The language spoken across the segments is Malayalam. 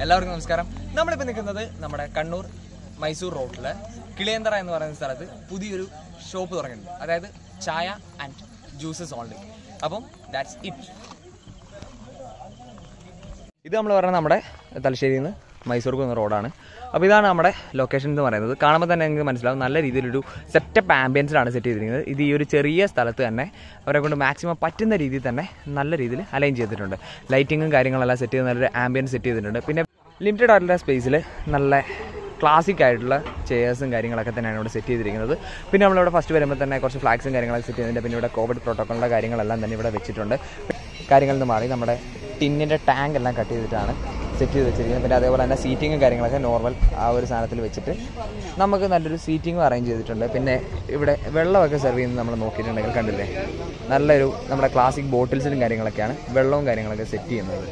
എല്ലാവർക്കും നമസ്കാരം നമ്മളിപ്പോൾ നിൽക്കുന്നത് നമ്മുടെ കണ്ണൂർ മൈസൂർ റോഡിൽ കിളിയന്തറ എന്ന് പറയുന്ന സ്ഥലത്ത് പുതിയൊരു ഷോപ്പ് തുടങ്ങിയിട്ടുണ്ട് അതായത് ചായ ആൻഡ് ജ്യൂസസ് ഓൺലി അപ്പം ദാറ്റ്സ് ഇറ്റ് ഇത് നമ്മൾ പറയുന്നത് നമ്മുടെ തലശ്ശേരിയിൽ നിന്ന് മൈസൂർക്ക് വന്ന റോഡാണ് അപ്പോൾ ഇതാണ് നമ്മുടെ ലൊക്കേഷൻ എന്ന് പറയുന്നത് കാണുമ്പോൾ തന്നെ നിങ്ങൾക്ക് മനസ്സിലാവും നല്ല രീതിയിലൊരു സെറ്റപ്പ് ആംബിയൻസിലാണ് സെറ്റ് ചെയ്തിരിക്കുന്നത് ഇത് ഈ ഒരു ചെറിയ സ്ഥലത്ത് തന്നെ അവരെ കൊണ്ട് മാക്സിമം പറ്റുന്ന രീതിയിൽ തന്നെ നല്ല രീതിയിൽ അലൈൻ ചെയ്തിട്ടുണ്ട് ലൈറ്റിങ്ങും കാര്യങ്ങളെല്ലാം സെറ്റ് ചെയ്ത് നല്ലൊരു ആംബിയൻസ് സെറ്റ് ചെയ്തിട്ടുണ്ട് പിന്നെ ലിമിറ്റഡ് ആയിട്ടുള്ള സ്പേസിൽ നല്ല ക്ലാസിക് ആയിട്ടുള്ള ചെയേഴ്സും കാര്യങ്ങളൊക്കെ തന്നെയാണ് ഇവിടെ സെറ്റ് ചെയ്തിരിക്കുന്നത് പിന്നെ നമ്മളിവിടെ ഫസ്റ്റ് വരുമ്പോൾ തന്നെ കുറച്ച് ഫ്ലാഗ്സും കാര്യങ്ങളൊക്കെ സെറ്റ് ചെയ്തിട്ടുണ്ട് പിന്നെ ഇവിടെ കോവിഡ് പ്രോട്ടോക്കോളിൻ്റെ കാര്യങ്ങളെല്ലാം തന്നെ ഇവിടെ വെച്ചിട്ടുണ്ട് കാര്യങ്ങളിൽ നിന്ന് മാറി നമ്മുടെ ടിന്നിൻ്റെ ടാങ്ക് എല്ലാം കട്ട് ചെയ്തിട്ടാണ് സെറ്റ് ചെയ്ത് വെച്ചിരിക്കുന്നത് പിന്നെ അതേപോലെ തന്നെ സീറ്റിങ്ങും കാര്യങ്ങളൊക്കെ നോർമൽ ആ ഒരു സാധനത്തിൽ വെച്ചിട്ട് നമുക്ക് നല്ലൊരു സീറ്റിങ്ങും അറേഞ്ച് ചെയ്തിട്ടുണ്ട് പിന്നെ ഇവിടെ വെള്ളമൊക്കെ സെർവ് ചെയ്യുന്നത് നമ്മൾ നോക്കിയിട്ടുണ്ടെങ്കിൽ കണ്ടില്ലേ നല്ലൊരു നമ്മുടെ ക്ലാസിക് ബോട്ടിൽസിലും കാര്യങ്ങളൊക്കെയാണ് വെള്ളവും കാര്യങ്ങളൊക്കെ സെറ്റ് ചെയ്യുന്നത്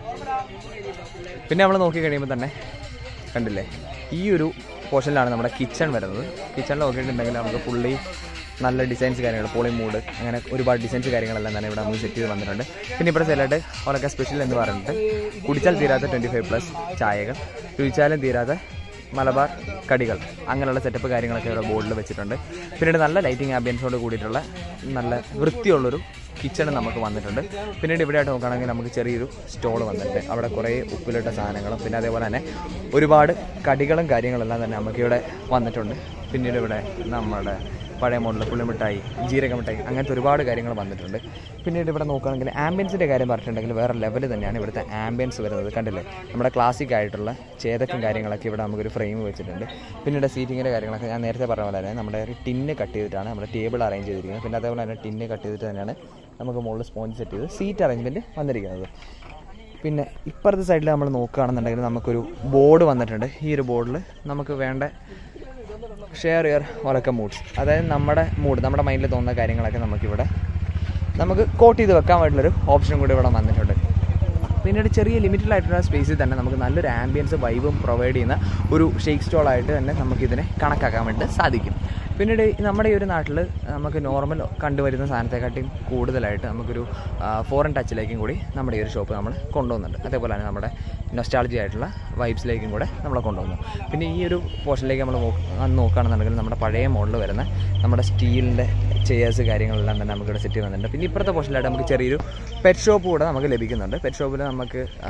പിന്നെ നമ്മൾ നോക്കി കഴിയുമ്പോൾ തന്നെ കണ്ടില്ലേ ഈ ഒരു പോർഷനിലാണ് നമ്മുടെ കിച്ചൺ വരുന്നത് കിച്ചണിൽ നോക്കിയിട്ടുണ്ടെങ്കിൽ നമുക്ക് ഫുള്ളി നല്ല ഡിസൈൻസ് കാര്യങ്ങൾ പോളി മൂഡ് അങ്ങനെ ഒരുപാട് ഡിസൈൻസ് കാര്യങ്ങളെല്ലാം തന്നെ ഇവിടെ നമുക്ക് സെറ്റ് ചെയ്ത് വന്നിട്ടുണ്ട് പിന്നെ ഇവിടെ ചിലട്ട് ഓലൊക്കെ സ്പെഷ്യൽ എന്ന് പറഞ്ഞിട്ട് കുടിച്ചാൽ തീരാത്ത ട്വൻറ്റി ഫൈവ് പ്ലസ് ചായകൾ രുചിച്ചാലും തീരാത്ത മലബാർ കടികൾ അങ്ങനെയുള്ള സെറ്റപ്പ് കാര്യങ്ങളൊക്കെ ഇവിടെ ബോർഡിൽ വെച്ചിട്ടുണ്ട് പിന്നീട് നല്ല ലൈറ്റിംഗ് ആംബിയൻസോട് കൂടിയിട്ടുള്ള നല്ല വൃത്തിയുള്ളൊരു കിച്ചൺ നമുക്ക് വന്നിട്ടുണ്ട് പിന്നീട് ഇവിടെ ആയിട്ട് നോക്കുകയാണെങ്കിൽ നമുക്ക് ചെറിയൊരു സ്റ്റോൾ വന്നിട്ടുണ്ട് അവിടെ കുറേ ഉപ്പിലിട്ട സാധനങ്ങളും പിന്നെ അതേപോലെ തന്നെ ഒരുപാട് കടികളും കാര്യങ്ങളെല്ലാം തന്നെ നമുക്കിവിടെ വന്നിട്ടുണ്ട് പിന്നീട് ഇവിടെ നമ്മുടെ പഴയ മോഡൽ പുള്ളിമിഠായി ജീരക മിഠായി അങ്ങനത്തെ ഒരുപാട് കാര്യങ്ങൾ വന്നിട്ടുണ്ട് പിന്നീട് ഇവിടെ നോക്കുകയാണെങ്കിൽ ആംബിയൻസിൻ്റെ കാര്യം പറഞ്ഞിട്ടുണ്ടെങ്കിൽ വേറെ ലെവൽ തന്നെയാണ് ഇവിടുത്തെ ആംബിയൻസ് വരുന്നത് കണ്ടില്ലേ നമ്മുടെ ക്ലാസിക് ആയിട്ടുള്ള ചേതക്കും കാര്യങ്ങളൊക്കെ ഇവിടെ നമുക്കൊരു ഫ്രെയിം വെച്ചിട്ടുണ്ട് പിന്നീട് സീറ്റിങ്ങിൻ്റെ കാര്യങ്ങളൊക്കെ ഞാൻ നേരത്തെ പറഞ്ഞ പോലെ തന്നെ നമ്മുടെ ഒരു ടിന്ന് കട്ട് ചെയ്തിട്ടാണ് നമ്മുടെ ടേബിൾ അറേഞ്ച് ചെയ്തിരിക്കുന്നത് പിന്നെ അതേപോലെ തന്നെ ടിന്ന് കട്ട് ചെയ്തിട്ട് തന്നെയാണ് നമുക്ക് മുകളിൽ സ്പോഞ്ച് സെറ്റ് ചെയ്ത് സീറ്റ് അറേഞ്ച്മെൻറ്റ് വന്നിരിക്കുന്നത് പിന്നെ ഇപ്പുറത്തെ സൈഡിൽ നമ്മൾ നോക്കുകയാണെന്നുണ്ടെങ്കിൽ നമുക്കൊരു ബോർഡ് വന്നിട്ടുണ്ട് ഈ ഒരു ബോർഡിൽ നമുക്ക് വേണ്ട ഷെയർ യുവർ ഒരൊക്കെ മൂഡ്സ് അതായത് നമ്മുടെ മൂഡ് നമ്മുടെ മൈൻഡിൽ തോന്നുന്ന കാര്യങ്ങളൊക്കെ നമുക്കിവിടെ നമുക്ക് കോട്ട് ചെയ്ത് വെക്കാൻ വേണ്ടിയുള്ളൊരു ഓപ്ഷൻ കൂടി ഇവിടെ വന്നിട്ടുണ്ട് പിന്നീട് ചെറിയ ലിമിറ്റഡ് ആയിട്ടുള്ള സ്പേസിൽ തന്നെ നമുക്ക് നല്ലൊരു ആംബിയൻസ് വൈബും പ്രൊവൈഡ് ചെയ്യുന്ന ഒരു ഷേക്ക് സ്റ്റോൾ ആയിട്ട് തന്നെ നമുക്കിതിനെ കണക്കാക്കാൻ വേണ്ടി സാധിക്കും പിന്നീട് നമ്മുടെ ഈ ഒരു നാട്ടിൽ നമുക്ക് നോർമൽ കണ്ടുവരുന്ന സാധനത്തെക്കാട്ടിയും കൂടുതലായിട്ട് നമുക്കൊരു ഫോറിൻ ടച്ചിലേക്കും കൂടി നമ്മുടെ ഈ ഒരു ഷോപ്പ് നമ്മൾ കൊണ്ടുപോകുന്നുണ്ട് അതേപോലെ തന്നെ നമ്മുടെ നൊസ്റ്റാളജി ആയിട്ടുള്ള വൈബ്സിലേക്കും കൂടെ നമ്മളെ കൊണ്ടുപോകുന്നു പിന്നെ ഈ ഒരു പോർഷനിലേക്ക് നമ്മൾ വന്ന് നോക്കുകയാണെന്നുണ്ടെങ്കിൽ നമ്മുടെ പഴയ മോഡൽ വരുന്ന നമ്മുടെ സ്റ്റീലിൻ്റെ ചെയേഴ്സ് കാര്യങ്ങളെല്ലാം തന്നെ നമുക്കിവിടെ സെറ്റ് ചെയ്യുന്നുണ്ട് പിന്നെ ഇപ്പുറത്തെ പോർഷനിലായിട്ട് നമുക്ക് ചെറിയൊരു പെറ്റ് ഷോപ്പ് കൂടെ നമുക്ക് ലഭിക്കുന്നുണ്ട് പെറ്റ് ഷോപ്പിൽ നമുക്ക് ആ,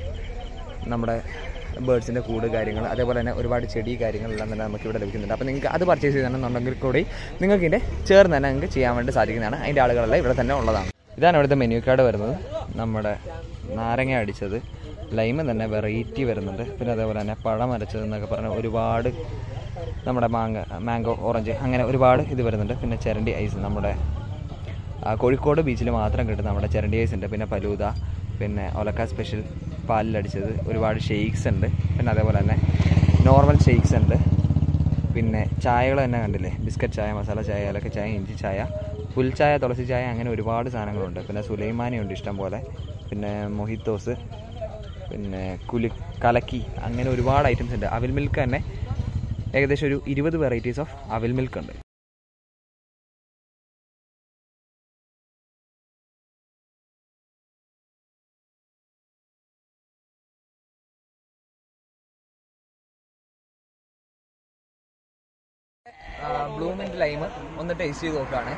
നമ്മുടെ ബേഡ്സിൻ്റെ കൂട് കാര്യങ്ങൾ അതേപോലെ തന്നെ ഒരുപാട് ചെടി കാര്യങ്ങളെല്ലാം തന്നെ നമുക്ക് ഇവിടെ ലഭിക്കുന്നുണ്ട് അപ്പോൾ നിങ്ങൾക്ക് അത് പർച്ചേസ് ചെയ്യണമെന്നുണ്ടെങ്കിൽ കൂടി നിങ്ങൾക്ക് ഇതിൻ്റെ ചേർന്ന് തന്നെ നിങ്ങൾക്ക് ചെയ്യാൻ വേണ്ടി സാധിക്കുന്നതാണ് അതിൻ്റെ ആളുകളെല്ലാം ഇവിടെ തന്നെ ഉള്ളതാണ് ഇതാണ് ഇവിടുത്തെ മെനു കാർഡ് വരുന്നത് നമ്മുടെ നാരങ്ങ അടിച്ചത് ലൈമ് തന്നെ വെറൈറ്റി വരുന്നുണ്ട് പിന്നെ അതേപോലെ തന്നെ പഴം അരച്ചത് എന്നൊക്കെ പറഞ്ഞാൽ ഒരുപാട് നമ്മുടെ മാങ്ങ മാംഗോ ഓറഞ്ച് അങ്ങനെ ഒരുപാട് ഇത് വരുന്നുണ്ട് പിന്നെ ചിരണ്ടി ഐസ് നമ്മുടെ ആ, കോഴിക്കോട് ബീച്ചിൽ മാത്രം കിട്ടുന്ന നമ്മുടെ ചിരണ്ടി ഐസ് ഉണ്ട് പിന്നെ ഫലൂദ പിന്നെ ഒലക്ക സ്പെഷ്യൽ പാലിലടിച്ചത് ഒരുപാട് ഷെയ്ക്സ് ഉണ്ട് പിന്നെ അതേപോലെ തന്നെ നോർമൽ ഷെയ്ക്സ് ഉണ്ട് പിന്നെ ചായകൾ തന്നെ കണ്ടില്ലേ ബിസ്ക്കറ്റ് ചായ മസാല ചായ ഏലക്ക ചായ ഇഞ്ചി ചായ പുൽച്ചായ തുളസി ചായ അങ്ങനെ ഒരുപാട് സാധനങ്ങളുണ്ട് പിന്നെ സുലൈമാനി ഉണ്ട് ഇഷ്ടം പോലെ പിന്നെ മൊഹിത്തോസ് പിന്നെ കുലി കലക്കി അങ്ങനെ ഒരുപാട് ഐറ്റംസ് ഉണ്ട് അവിൽ മിൽക്ക് തന്നെ ഏകദേശം ഒരു ഇരുപത് വെറൈറ്റീസ് ഓഫ് അവിൽ മിൽക്ക് ഉണ്ട് ബ്ലൂമിൻ്റെ ലൈം ഒന്ന് ടേസ്റ്റ് ചെയ്ത് നോക്കുകയാണ്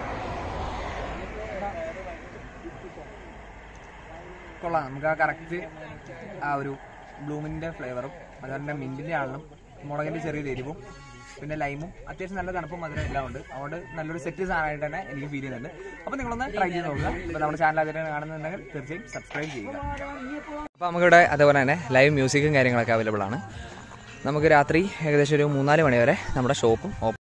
കൊള്ളാം നമുക്ക് ആ കറക്റ്റ് ആ ഒരു ബ്ലൂമിൻ്റെ ഫ്ലേവറും അതുപോലെ തന്നെ മിൻറ്റിൻ്റെ ആണെന്നും മുളകിൻ്റെ ചെറിയ എരിവും പിന്നെ ലൈമും അത്യാവശ്യം നല്ല തണുപ്പും മധുരം എല്ലാം ഉണ്ട് അതുകൊണ്ട് നല്ലൊരു സെറ്റ് സാധനമായിട്ട് തന്നെ എനിക്ക് ഫീൽ ചെയ്യുന്നുണ്ട് അപ്പോൾ നിങ്ങളൊന്ന് ട്രൈ ചെയ്ത് നോക്കുക അപ്പോൾ നമ്മുടെ ചാനൽ അതിനാണ് കാണുന്നുണ്ടെങ്കിൽ തീർച്ചയായും സബ്സ്ക്രൈബ് ചെയ്യുക അപ്പോൾ നമുക്കിവിടെ അതേപോലെ തന്നെ ലൈവ് മ്യൂസിക്കും കാര്യങ്ങളൊക്കെ അവൈലബിൾ ആണ് നമുക്ക് രാത്രി ഏകദേശം ഒരു മൂന്നാല് മണി വരെ നമ്മുടെ ഷോപ്പും ഓപ്പൺ